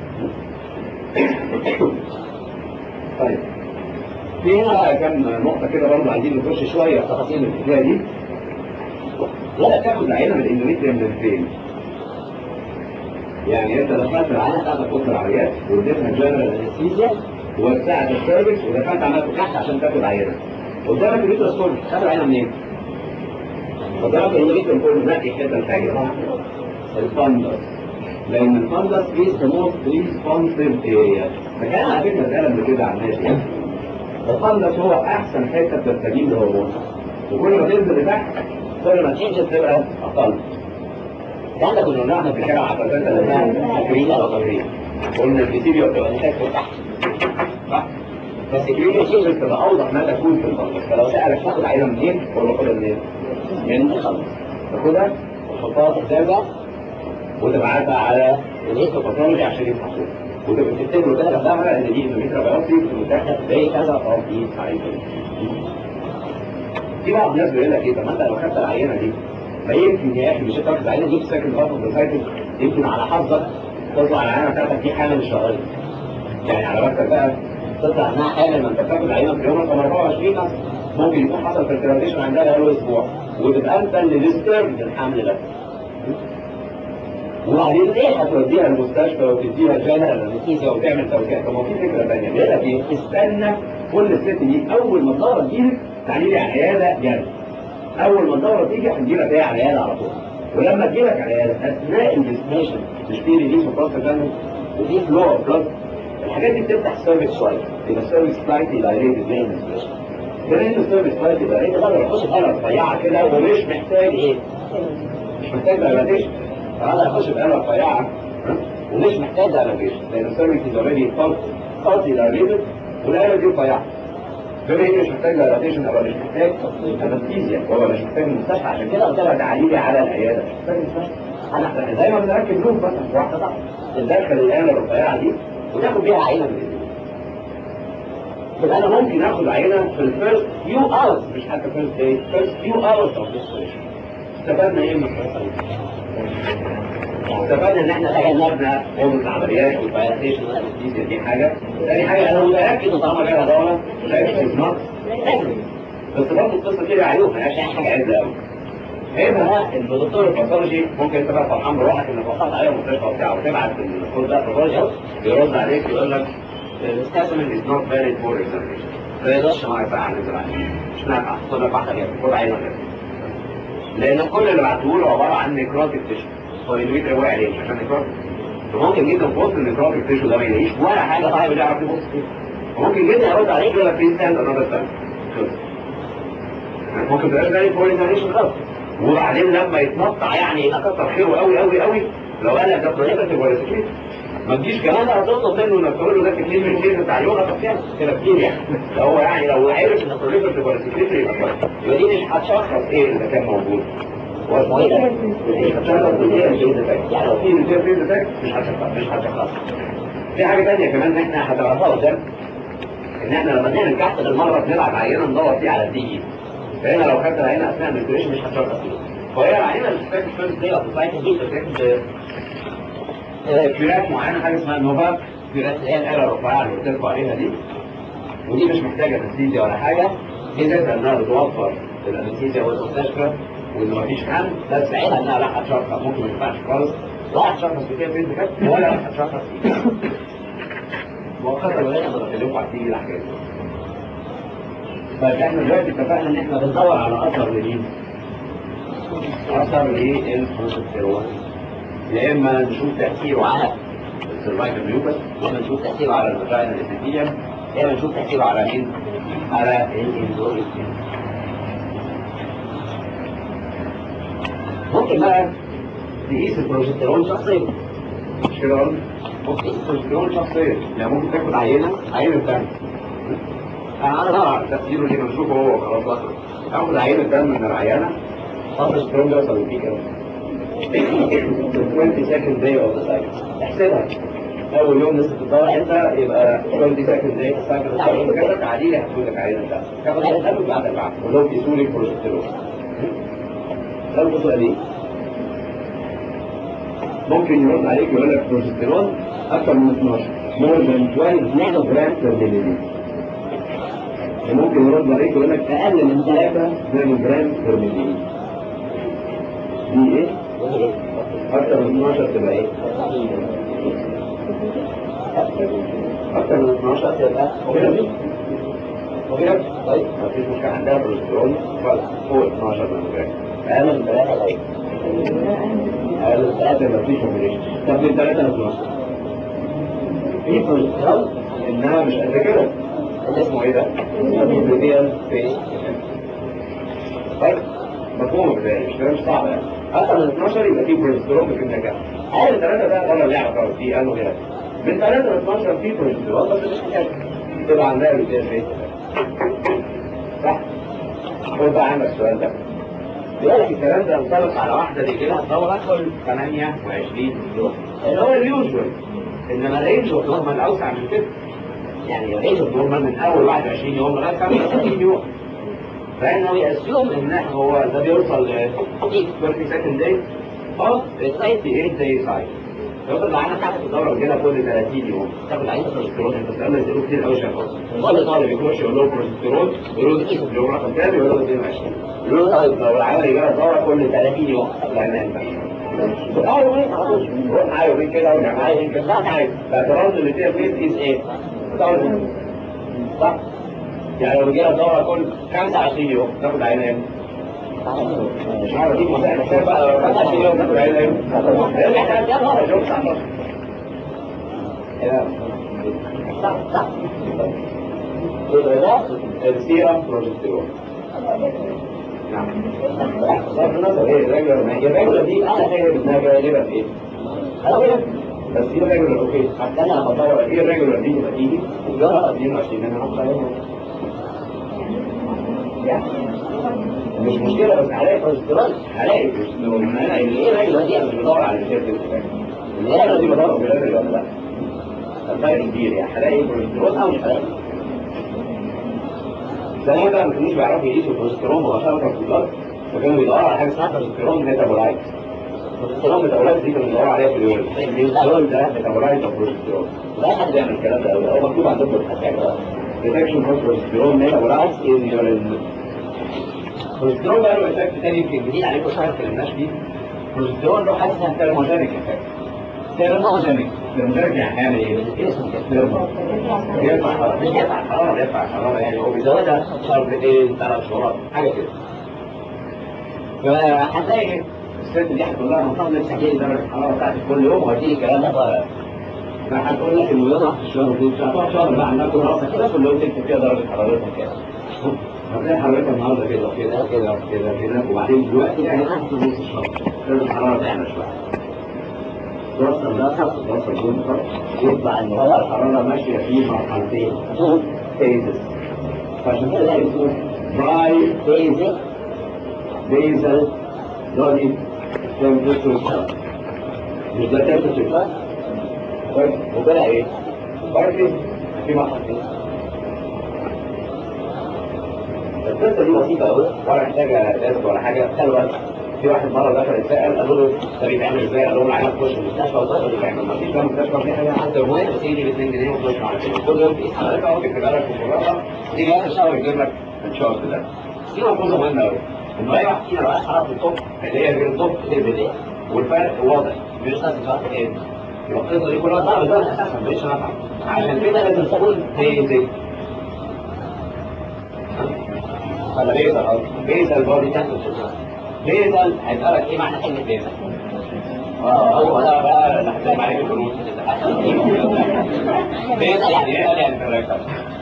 طيب في هنا كم نقطة كده برضه عايزين نخش شوية في تفاصيل الحكاية دي ولا تاخد العينة من الاندوميتريوم من فين؟ يعني انت دخلت العينة بتاعتك اوضه العمليات واديتها جنرال انستيزيا ووسعت السيرفكس ودخلت عملت تحت عشان تاخد عينة قدامك الريتروسكوب خد العينة منين؟ قدامك الاندوميتريوم كله نقي حتة الحاجة الفندس لان الفندس is the most responsive area فكان على فكرة مسألة من كده على الناس يعني الفندس هو احسن حته بتستجيب للهرمون وكل ما تنزل لتحت كل ما تنزل تبقى اقل ده كنا بنعمل في شارع عطاسات اللي اسمها تكريم او تمرين قلنا الفيتيريا بتبقى نتاكل تحت صح بس الكريم الشيء بتبقى اوضح ما تكون في الفندس فلو سالك تاخد عينه منين ولا باخدها منين؟ من الفندس تاخدها وتحطها في الزاويه وتبعتها على الهيستوباثولوجي عشان يفحصوها وتبقى تكتب له كده جنبها ان دي اندوميترا بايوبسي متاخده زي كذا او في تعريف في بعض الناس بيقول لك ايه طب ما انت لو خدت العينه دي ما يمكن يا اخي مش هتاخد العينه دي في سكن غلط بسايكل يمكن على حظك تطلع العينه بتاعتك دي حامل شهرين يعني على وقتك بقى تطلع انها حامل ما انت بتاخد العينه في يوم رقم 24 مثلا ممكن يكون حصل فيرتيلايزيشن عندها بقاله اسبوع وتبقى انت اللي ديسترب الحمل ده وبعدين ليه هتوديها المستشفى وتديها جنرال انستيزيا وتعمل توجيه طب ما في فكره ثانيه بيقول لك ايه استنى كل الست دي اول ما الدوره تجيلك تعالي لي على العياده جري اول ما الدوره تيجي هنجيلك هي على العياده على طول ولما تجيلك على العياده اثناء الديستنيشن مش في ريليس وبلاس دم وفي فلو اوف بلاد الحاجات دي بتفتح السيرفكس شويه يبقى السيرفكس سلايتلي دايليتد زي الديستنيشن كمان السيرفكس سلايتلي دايليتد اقدر اخش بقى رفيعه كده ومش محتاج ايه؟ مش محتاج دايلاتيشن فانا اخش بقاله رفيعه ومش محتاج دايلاتيشن لان السيرفكس از اوريدي فالتي دايليتد والآلة دي رفيعه بما اني مش محتاج دايلاتيشن ابقى مش محتاج انستيزيا وابقى مش محتاج المستشفى عشان كده قلت لها تعالي لي على العياده مش محتاج المستشفى انا زي ما بنركب لوب مثلا واحده صح تدخل الآلة الرفيعه دي وتاخد بيها عينه من الإيد. يبقى انا ممكن اخد عينه في الفيرست فيو اورز مش حتى فيرست داي فيرست فيو اورز اوف ديسبريشن استفدنا ايه من القصه دي؟ استفدنا ان احنا تجنبنا اوضه العمليات والفايلاتيشن والانستيزيا دي حاجه ثاني حاجه انا متاكد ان طالما جايه دوره لا نوت بس برضه القصه دي ليها عيوب ما هياش حاجه عدله قوي عيبها ان الدكتور الباثولوجي ممكن تبقى فرحان بروحك انك وصلت عليه المستشفى وبتاع وتبعت الدكتور ده الباثولوجي يرد عليك يقول لك السبيسيمن از نوت فاليد فور اكزامينشن ما يقدرش ما ينفع ننزل عليه مش نافع خد لك واحده غير خد عينه غير لان كل اللي بعته له عباره عن نيكروتيك تيشو والانويتر واقع عليه مش عشان نيكروتيك فممكن جدا في وسط النيكروتيك تيشو ده ما يلاقيش ولا حاجه صاحب اللي يعرف يبص فيها وممكن جدا يرد عليك يقول لك بليز ستاند انذر ستاند ممكن تبقاش جاي فور اكزامينشن خالص وبعدين لما يتنطع يعني يبقى كتر خيره قوي قوي قوي لو قال لك ده بريفاتيف ولا سكريت ما تجيش كمان هتطلب منه انك تقول له ده تكليف من الكيس بتاع اليوم طب كده كده كتير يعني لو هو يعني لو عرف ان بريفاتيف ولا سكريت يبقى كويس يبقى دي مش هتشخص ايه اللي كان موجود هو اسمه ايه ده؟ مش هتشخص ايه اللي يعني لو في ريتير فيز افكت مش هتشخص مش هتشخص في حاجه ثانيه كمان ان احنا هتعرفها قدام ان احنا لما نعمل كحت المره بنلعب عينه ندور فيه على الدي اي فهنا لو خدت العينه اثناء المنستريشن مش هتشخص فيه فهي العينه اللي بتتاخد فيرست دي بتتاخد دي بتتاخد كيورات معينه حاجه اسمها نوفاك كيورات اللي هي الآلة الرفيعه اللي قلت لكم عليها دي ودي مش محتاجه انستيزيا ولا حاجه دي ذاتها انها بتوفر الانستيزيا والمستشفى وان مفيش حمل بس عينها انها لا هتشخص ممكن ما ينفعش خالص لا هتشخص في كده بنت كده ولا هتشخص في مؤخرا ولا اقدر اكلمكم على تيجي الحاجات دي طيب احنا دلوقتي اتفقنا ان احنا بندور على اثر لمين؟ اثر للبروستيرون يا اما نشوف تاثيره على السيرفايكال ميوكس يا اما نشوف تاثيره على الفاجينا الاسيتيليوم يا اما نشوف تاثيره على مين؟ على الاندوريوم ممكن بقى تقيس البروجستيرون شخصيا مش كده قلنا؟ ممكن تقيس البروجستيرون شخصيا يعني ممكن تاخد عينه عينه دم انا طبعا تاثيره دي بنشوفه هو خلاص اصلا تاخد عينه دم من العيانه البروجستيرون ده يوصل فيه كده 20 second day of the cycle احسبها اول يوم نسبة الدورة انت يبقى 20 second day of the cycle الدورة كده تعديل هتكون لك عينة ده تاخد عينة قلب بعد البعض ولو في سوري بروجستيرون ده سؤالين ممكن يرد عليك يقول لك بروجستيرون اكثر من 12 more than 12 نانو جرام per milliliter ممكن يرد عليك يقول لك اقل من 3 نانو جرام per milliliter دي ايه؟ أكثر من 12 تبقى ايه؟ أكثر من 12 تبقى أوبيرا أوبيرا طيب ما فيش مشكلة عندها بروسترون فوق 12 ملغ أقل من 3 طيب أقل من 3 ما فيش أوبيريشن طب من 3 ل 12 في بروسترون إنها مش قد كده اللي اسمه ايه ده؟ الريديال فيس طيب مفهوم ازاي؟ مش كلام صعب يعني اكتر من 12 يبقى فيه بروجسترون في النجاح اول ثلاثه ده ولا اللي يعرف في قالوا كده من 3 ل 12 فيه بروجسترون بس مش حكايه تبقى عندها ريديال فيس صح؟ خد بقى عندك السؤال ده يقول لك الكلام ده ينطبق على واحده دي كده هتدور كل 28 يوم اللي هو اليوجوال انما الرينج اوف نورمال اوسع من كده يعني الرينج اوف نورمال من اول 21 يوم لغايه 35 يوم فانه يأسيوم ان هو ده بيوصل ل 32 داي اه 98 داي سايكل يفضل معانا تحت الدوره كده كل 30 يوم تاخد عينه بروجسترون انت بتعمل يديله كتير قوي شغال كل طالب يخش يقول له بروجسترون يقول له قيسوا في اليوم رقم كام يقول له 22 يقول له طيب لو العيال يجي دوره كل 30 يوم تاخد عينه اه يومين روح معايا يومين كده وارجع معايا يومين كده لا معايا باعتراض اللي فيها فيس از ايه؟ صح؟ يعني لو جينا دوره كل 25 يوم تاخد عينه مش عارف اجيب مسائل الشيخ بقى لو 25 يوم تاخد عينه يا نهار شوف 19 صح صح السيرم بروجستيرون نعم صرف النظر ايه الرجل ما هي الرجل دي انا فاهم انها غالبا ايه بس دي الرجل اوكي حتى انا بدور ايه الرجل دي تبقى تيجي وجرى 22 انا هاخد عليها مش مشكلة بس هلاقي كوليسترول هلاقي كوليسترول انا ايه الرجل دي انا مش بدور على الشيء دي الرجل دي بدور في الرجل ولا لا الفرق كبير يعني هلاقي كوليسترول او مش هلاقي زمان بقى ما كانوش بيعرفوا يقيسوا الكوليسترول مباشرة في البلد فكانوا بيدوروا على حاجة اسمها كوليسترول ميتابولايت الكوليسترول ميتابولايت دي كانوا بيدوروا عليها في اليورين اليورين ده ميتابولايت اوف كوليسترول لا حد بيعمل الكلام ده هو مكتوب عندكم الحاجة detection of كوليسترول ميتابولايت in urine الكوليسترول بقى له افكت تاني يمكن جديد عليكم شويه ما اتكلمناش فيه الكوليسترول له حاجه اسمها ثيرموجينيك افكت ثيرموجينيك ثيرموجينيك يعني هيعمل ايه؟ ايه اسمه ثيرمو بيرفع حراره مش بيرفع حراره بيرفع حراره يعني هو بيزودها شهرتين ثلاث شهور حاجه كده فهتلاقي الست دي هتقول لها المفروض انك تحكي درجه الحراره بتاعتك كل يوم وهديك الكلام ده طالع فهتقول لك انه يضغط في الشهر دي هتقعد شهر بقى عندها كل راسك كده كل يوم تكتب فيها درجه حرارتها كده هتلاقي حضرتك النهارده كده وكده كده وكده كده وبعدين دلوقتي يعني تحت نص الشهر لازم الحراره تعلى شويه توصل ده توصل دون يطلع ان هو الحراره ماشيه في مرحلتين فيزز فعشان كده ده اسمه باي فيزز بيزل بودي تمبريتشر مش ده تمبريتشر طيب وطلع ايه؟ باي فيزز في مرحلتين القصه دي بسيطه قوي ولا محتاجه درس ولا حاجه خلوا بالك في واحد مره دخل يتسال قالوا له ده بيتعمل ازاي؟ قالوا له العيال تخش المستشفى وتقدر بيتعمل ما فيش بقى مستشفى في حاجه حتى هرمونات بس يجي ب 2 جنيه وتخش على كده كل يوم تقيس حضرتك اهو تكتب لك في الشراره تيجي اخر شهر يجيب لك الشارت ده دي ملحوظه مهمه قوي انه اي واحد فينا لو قاعد حراره الصبح اللي هي غير الصبح غير بالليل والفرق واضح مش نفس الوقت ايه يبقى القصه دي كلها ضرب ده اساسا ماليش نفع عشان كده لازم تكون بيزك ولا بيزل أو بيزل بودي تمبرتشر بيزل هيسألك ايه معنى كلمة بيزل؟ اه هو ده بقى اللي هتلاقي عليه الفلوس بيزل يعني ايه؟ قال يعني كاركتر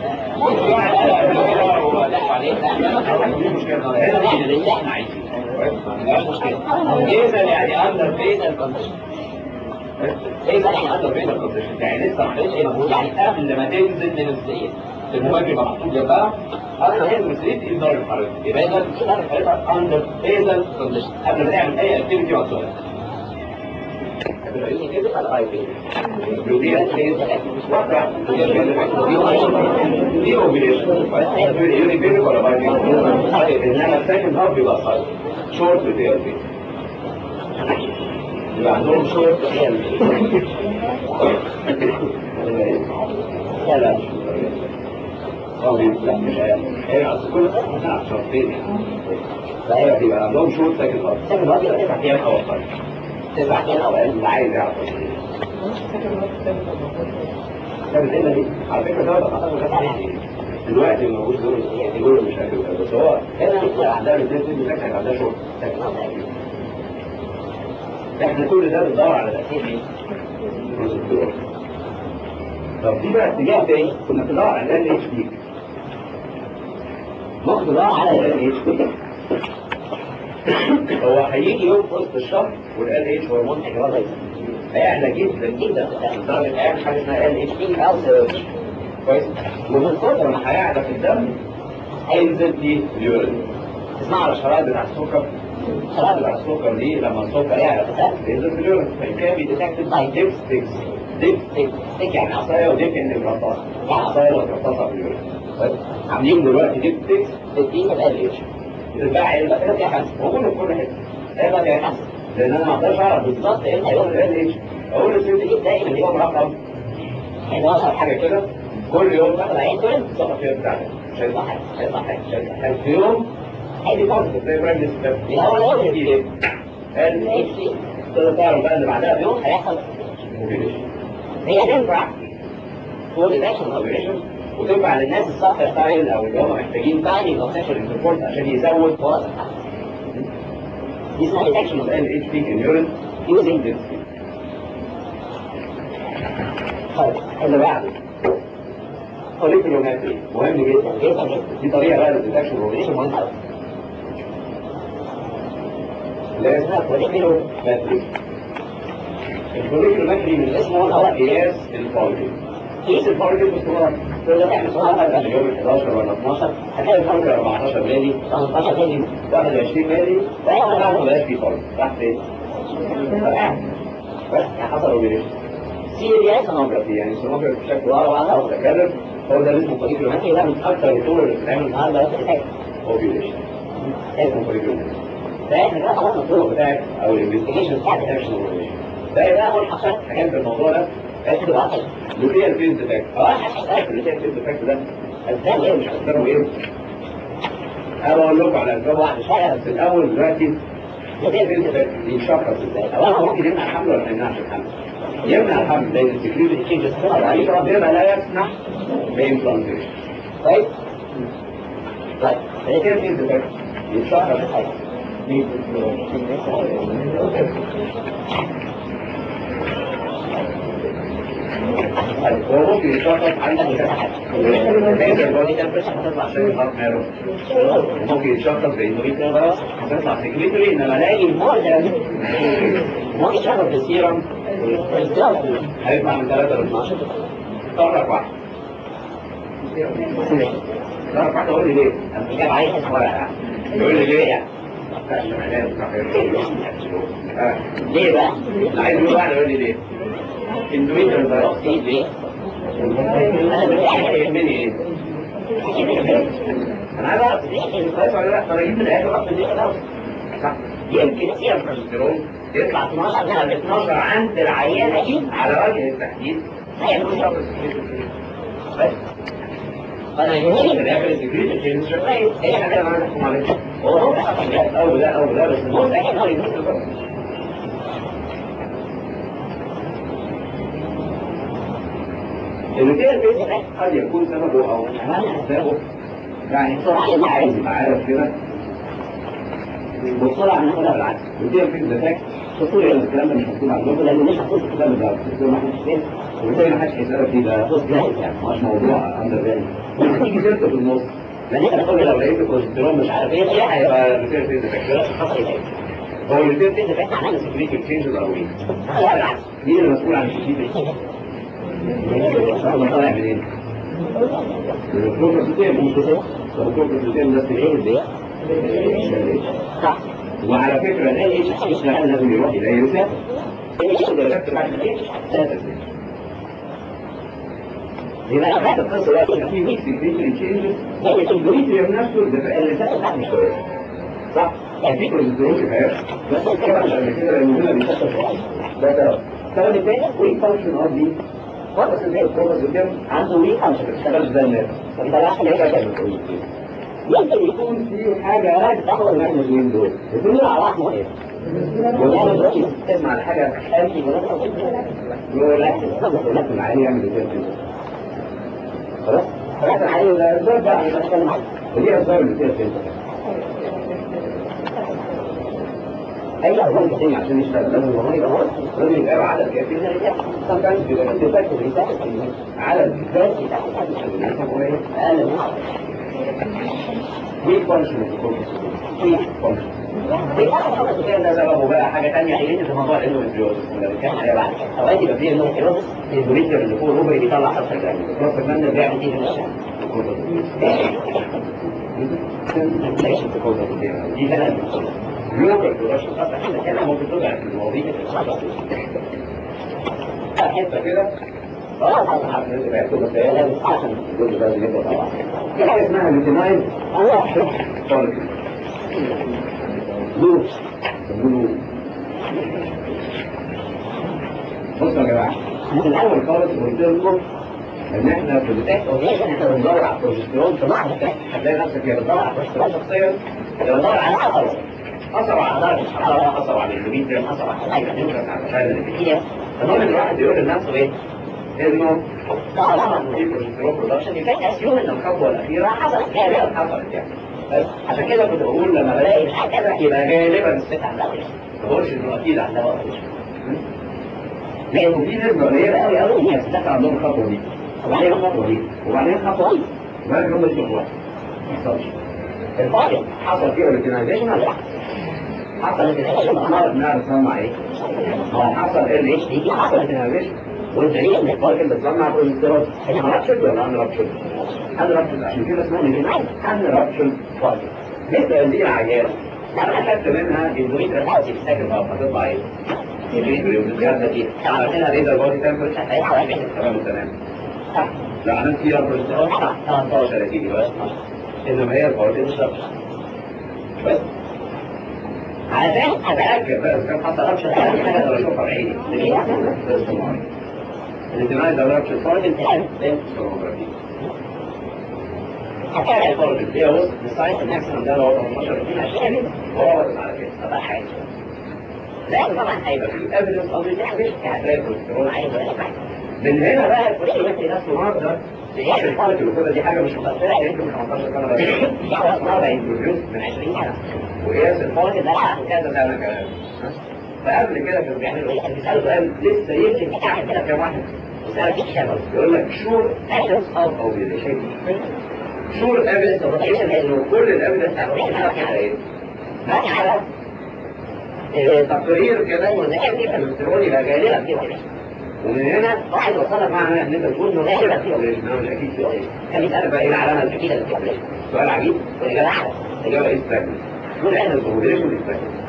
بيزل يعني اندر بيزل كونديشن بيزل يعني اندر بيزل كونديشن يعني لسه ما حصلش ايه مجهود يعني قبل ما تنزل من السرير المهم يبقى محطوط جنبها قبل ما ينزل السرير تقيس درجه الحراره يبقى اذا في درجه حرارتها اندر بيزل كونديشن قبل ما تعمل اي اكتيفيتي واتساب انما السكند هاف بيبقى صعب شورت بتاعي يبقى عندهم شورت لا لا أو لا مش هي أصل كل سنة شرطين يعني فهي بيبقى عندهم شروط ساكن الأرض ساكن الأرض يبقى تسع أيام أو أقل تسع أيام أو أقل اللي عايز يعرف فبالتالي دي على فكرة ده بقى خطر كده يعني دلوقتي ما هوش دول يعني دول مش أكل بس هو هنا عندها الاثنين سن ساكن عندها شغل ساكن احنا كل ده بندور على تأثير ايه؟ طب دي بقى اتجاه تاني كنا بندور على ال اتش بي ممكن تدور على ال اتش هو هيجي يوم في وسط الشهر والال اتش هرمون هيجرى هيعلى جدا جدا لدرجه هيعمل حاجه اسمها ال اتش بي او كويس ومن كتر ما هيعلى في الدم هينزل في اليورين اسمع على الشرايط بتاع السكر الشرايط بتاع السكر دي لما السكر يعلى في الدم بينزل في اليورين فكان بيديتكتد باي ديب ستيكس ديب ستيك ستيك يعني عصايه وديب يعني مرطاسه يعني عصايه مرطاسه في اليورين عاملين دلوقتي ديب ستيكس بتدين ال اتش بتتباع علبه كده فيها خمسه موجوده في كل حته علبه فيها خمسه لان انا ما اقدرش اعرف بالظبط امتى يوم ال اتش اقول للست دي دايما يوم رقم 11 حاجه كده كل يوم تاخد عين كل الصفحه فيها بتاعتك مش هيطلع حاجه مش هيطلع حاجه مش هيطلع حاجه في يوم هيدي بوزيتيف زي براند ستيب من اول يوم دي ايه؟ ال اتش دي تقدر تعرف بقى اللي بعدها بيوم هيحصل هي تنفع موتيفيشن وتنفع للناس الصح ستايل او اللي هم محتاجين تاني كونسيشن انترفورس عشان يزود فرص الحمل دي اسمها ديتكشن اوف ال اتش بي ان يورين يوزنج ذيس طيب اللي بعده فوليكولومتري مهم جدا جدا جدا دي طريقه بقى للديتكشن ودي مهمه قوي اللي اسمها فوليكولومتري الفوليكولومتري من اسمه هو قياس الفوليكول قيس الفوليكول بصوره تقول لك احنا صورة مثلا اليوم 11 ولا 12 هتلاقي الفوليكول 14 مالي 18 مالي 21 مالي وهي ما بقاش فيه فوليكول راح فين؟ بس حصل اوبريشن سيريا سونوجرافي يعني سونوجرافي بشكل واضح او متكرر هو ده اسمه فوليكولومتري ده من اكثر الطرق اللي بتتعمل النهارده في الحاجه اوبريشن اسمه فوليكولومتري فاحنا بقى خلصنا الطرق بتاعت او الانفستيجيشن بتاعت الاكشن اوبريشن ده بقى اول حاجه حاجات في الموضوع ده بس تبقى واحد لوكيال فيز ديفكت اه عارف اللوكيال فيز ديفكت ده اسباب ايه مش اسبابه ايه انا بقول لكم على اسباب واحده شويه بس الاول دلوقتي لوكيال فيز ديفكت يتشخص ازاي اولا ممكن يمنع الحمل ولا ما يمنعش الحمل يمنع الحمل لان السكريتي تشينجز طبعا ربنا لا يسمح بامبلانتيشن طيب طيب لوكيال فيز ديفكت يتشخص ازاي هو ممكن يشخص عندك كذا حاجه البودي تمبريتشر هتطلع عشان الهارت مارو ممكن يتشخص بانه يتغير هتطلع سكريتوري انما الاقي مورجن ممكن يشخص بالسيرم هيطلع من 3 ل 12 طرف واحد طرف واحد يقول لي ليه؟ انا مش جايب عايز ورقه يقول لي ليه يعني؟ ليه بقى؟ عايز يقول واحد يقول لي ليه؟ الدويتر بايوبسي ليه؟ انا بتاعي يهمني ايه؟ انا عايز اعرف دي كويس ولا لا؟ فانا اجيب من الاخر رقم دي خلاص صح يمكن سيرم بروجسترون يطلع 12 سنه ب 12 عند العيانه دي على وجه التحديد هي مش بس فانا يهمني في الاخر السكريت تشينج شغال هي حاجه انا بحكم عليها هو هو او لا او لا بس المهم احنا هو يمكن الروتين الفيزيك قد يكون سببه او اهم اسبابه يعني بسرعه ما عايز يبقى عارف كده بسرعه ناخدها بالعكس الروتين الفيزيك ده خصوصا الكلام ده مش مكتوب عندكم لانه مش مكتوب في الكتاب ده الدكتور ما حدش فين وبالتالي ما حدش هيسالك فيه ده بص جاهز يعني مش موضوع اندر فاليو بس تيجي سيرته في النص لان انت بتقول لو لقيت الكوليسترول مش عارف ايه ايه هيبقى الروتين الفيزيك خطر ايه هو الروتين الفيزيك احنا عملنا سكريتي تشينجز او ايه؟ لا بالعكس مين المسؤول عن السكريتي طالع منين؟ من البروبروسيتين مش كده؟ البروبروسيتين ده ايه البيع؟ صح وعلى فكرة ال اتش مش لازم يروح الى يوسف يبقى انا فاكر القصه دلوقتي في ويك سكريتري تشينجز هو السكريتري نفسه اللي فات مش كويس صح؟ كان في كوليسترول في حياته بس الكلام مش قبل كده لانه هنا بيشتغل ده سبب السبب الثاني ويك فانكشن اوف دي وقت اللي الكوبس قدام عنده ويك فانكشن ما بيشتغلش زي الناس فانت رايح ليه يمكن يكون في حاجه تاخد من الاثنين دول الاثنين على بعض مهم وده دلوقتي تسمع على حاجه حالتي يقول لك الناس العاليه يعمل كده خلاص خلاص العاليه الاسباب بقى مش هتكلم عنها ودي اسباب اللي فيها كده اي اول كتير عشان يشتغل لازم هو يبقى هو لازم يبقى عدد كافي من الرجال sometimes بيبقى في فرق في الرسالة عدد كافي بتاع الناس قليل اقل من ويك فانكشن ويك فانكشن ده سببه بقى حاجه ثانيه هي في موضوع الاندوميتريوزس اللي بنتكلم عليها بعد اوقات يبقى فيه اندوميتريوزس الاندوميتريوم اللي فوق الروبري بيطلع حرف الجنب راس المندل بيعمل ايه في النص دي ثلاث لوكال برودكشن اصلا احنا كده ممكن تضعف المواضيع حته كده اه طبعا بس هي لازم عشان الجزء ده يبقى طبعا في حاجه اسمها لوتينايل فوليكل لوب بلو بصوا يا جماعه من الاول خالص قلت لكم ان احنا في البدايه اوكي احنا بندور على البروجسترون في لحظه هتلاقي نفسك يا بتدور على البروجسترون شخصيا يا بتدور على اثر اثر على درجه الحراره اثر على الاندوميتريوم اثر على حاجه نيوكلس على الخلايا النباتيه المهم ان الواحد يقول لنفسه ايه؟ انه طالما في بروجسترون برودكشن يبقى اسيوم ان الخطوه الاخيره حصلت غالبا حصلت يعني بس عشان كده كنت بقول لما بلاقي كذا يبقى غالبا الست عندها وحش ما بقولش انه اكيد عندها وحش لانه في نسبه قليله قوي قوي من الستات عندهم الخطوه دي وبعدين الخطوه دي وبعدين الخطوه دي وبعدين هم يشوفوا واحد ما حصلش الفاضل حصل فيه اوريجيناليزيشن ولا لا؟ حصل اوريجيناليزيشن نعرف نعرف نسمع ايه؟ ما حصل ال اتش دي حصل اوريجيناليزيشن والدليل ان الفاضل بتصنع بروجسترون هي رابشن ولا ان رابشن؟ ان رابشن عشان كده اسمها اوريجينال ان رابشن فاضل مثل هذه العيانه لما اخذت منها اندوميتريال هاوس يفتكر بقى هتطلع ايه؟ عملنا ريزر بودي تمبرتشر هي حوالي تمام تمام لا عملت فيها بروجسترون 13 يا سيدي بس انما هي البودي مش بس عشان اتاكد بقى اذا كان حصل رابشر ثاني حاجه اقدر اشوفها بعيني الانتماء ده رابشر فاضل حكايه الفرد هي وسط السايت الماكسيمم ده لو 18 2 20 هو على كده فبقى حاجه لا طبعا هيبقى في ايفيدنس او دي حاجه هتلاقي الكوليسترول عايز من هنا بقى الكوليسترول يمثل نفسه مرضى بيعمل الفرق الوكوله دي حاجه مش مؤثره يمكن 15 سنه بس هو مرضى انتروجيوس من 20 سنه وقياس الفرق ده عنده كذا سنه كمان فقبل كده كانوا بيعملوا ايه؟ كانوا بيسالوا سؤال لسه يمكن تعمل كده كام واحد يسالك ايه شباب يقول لك شور ايفيدنس اوف اوبيليشن شور ايفيدنس اوف اوبيليشن انه كل الايفيدنس على ايه؟ ماشي على تقرير كمان وزي في الكترون يبقى غالبا فيه وحش ومن هنا واحد وصلك معنا ان انت تقول انه غالبا فيه وحش مش اكيد فيه وحش كان يسالك بقى ايه العلامه الاكيده اللي فيه وحش سؤال عجيب والاجابه احلى الاجابه ايه السكن تقول احنا الكومبينيشن السكن